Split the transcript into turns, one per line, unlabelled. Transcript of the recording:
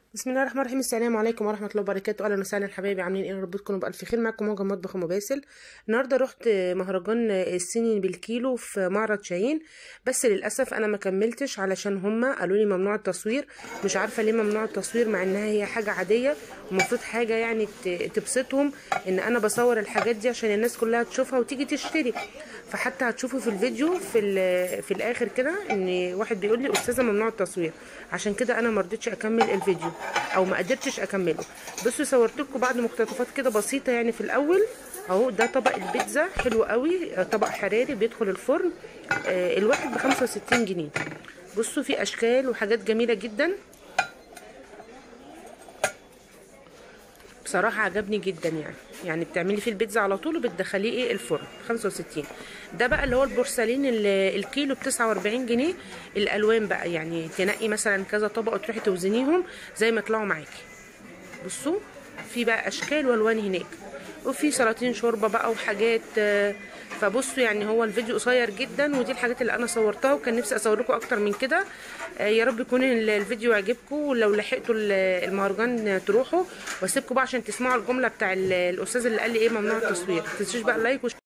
بسم الله الرحمن الرحيم السلام عليكم ورحمه الله وبركاته اهلا وسهلا حبايبي عاملين ايه يا رب تكونوا بالف خير معاكم موجه مطبخ ام باسل النهارده رحت مهرجان الصيني بالكيلو في معرض شاهين بس للاسف انا ما كملتش علشان هما قالوا لي ممنوع التصوير مش عارفه ليه ممنوع التصوير مع انها هي حاجه عاديه ومفروض حاجه يعني تبسطهم ان انا بصور الحاجات دي عشان الناس كلها تشوفها وتيجي تشتري فحتى هتشوفوا في الفيديو في في الاخر كده ان واحد بيقول لي استاذه ممنوع التصوير عشان كده انا ما رضيتش اكمل الفيديو او ما قدرتش اكمله بصوا صورت لكم بعض مقتطفات كده بسيطه يعني في الاول اهو ده طبق البيتزا حلو قوي طبق حراري بيدخل الفرن آه الواحد ب 65 جنيه بصوا في اشكال وحاجات جميله جدا بصراحة عجبني جدا يعني يعني بتعملي فيه البيتزا على طول وبتدخليه ايه الفرن 65 ده بقى اللي هو البورسلين الكيلو ب 49 جنيه الالوان بقى يعني تنقي مثلا كذا طبق وتروحي توزنيهم زي ما يطلعوا معاكي بصوا في بقى اشكال والوان هناك وفي سلاطين شوربه بقى وحاجات فبصوا يعني هو الفيديو قصير جدا ودي الحاجات اللي انا صورتها وكان نفسي اصور لكم اكتر من كده يا رب يكون الفيديو عجبكم ولو لحقتوا المهرجان تروحوا واسيبكم بقى عشان تسمعوا الجمله بتاع الاستاذ اللي قال لي ايه ممنوع التصوير ما تنسوش بقى اللايك